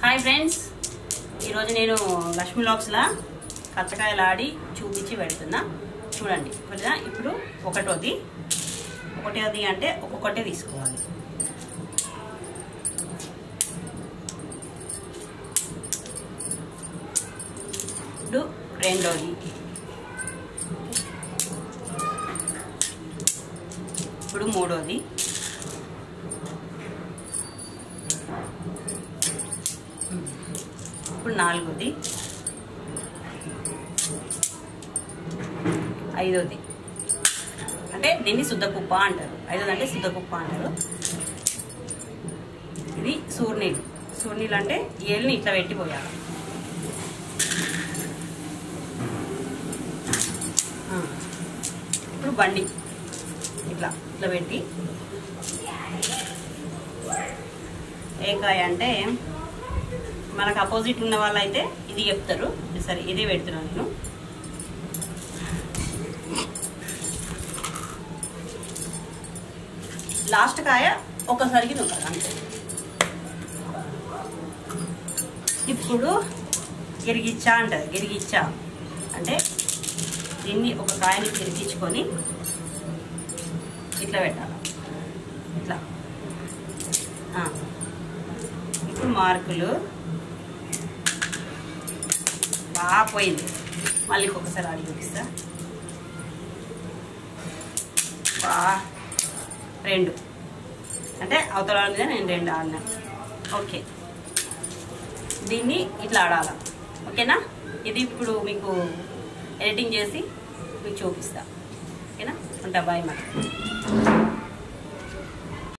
Hi friends ఈరోజు నేను లక్ష్మీ లాక్స్లా కచ్చకాయలు ఆడి చూపించి పెడుతున్నా చూడండి కొంచెం ఇప్పుడు ఒకటోది ఒకటోది అంటే ఒక్కొక్కటే తీసుకోవాలి ఇప్పుడు రెండోది ఇప్పుడు మూడోది ఇప్పుడు నాలుగోది ఐదోది అంటే దీన్ని శుద్ధకుప్ప అంటారు ఐదోది అంటే శుద్ధకుప్ప అంటారు ఇది సూర్నీళ్ళు సూర్నీళ్ళు అంటే ఏళ్ళని ఇట్లా పెట్టిపోయాలి ఆ. ఇప్పుడు బండి ఇట్లా ఇట్లా పెట్టి ఏ కాయ అంటే మనకు అపోజిట్ ఉన్న వాళ్ళు అయితే ఇది చెప్తారు సరే ఇదే పెడుతున్నాను నేను లాస్ట్ కాయ ఒకసారికి నొక్కాలి అంతే ఇప్పుడు గిరిగిచ్చా అంటారు గిరిగిచ్చా అంటే దీన్ని ఒక కాయని తిరిగించుకొని ఇట్లా పెట్టాలి ఇట్లా ఆ. ఇప్పుడు మార్కులు బాగా పోయింది మళ్ళీ ఒకసారి ఆడి చూపిస్తా బా రెండు అంటే అవతల వాళ్ళ మీద నేను రెండు ఆడినా ఓకే దీన్ని ఇట్లా ఆడాలి ఓకేనా ఇది ఇప్పుడు మీకు ఎడిటింగ్ చేసి మీకు చూపిస్తా ఓకేనా ఉంటా బాయ్ మరి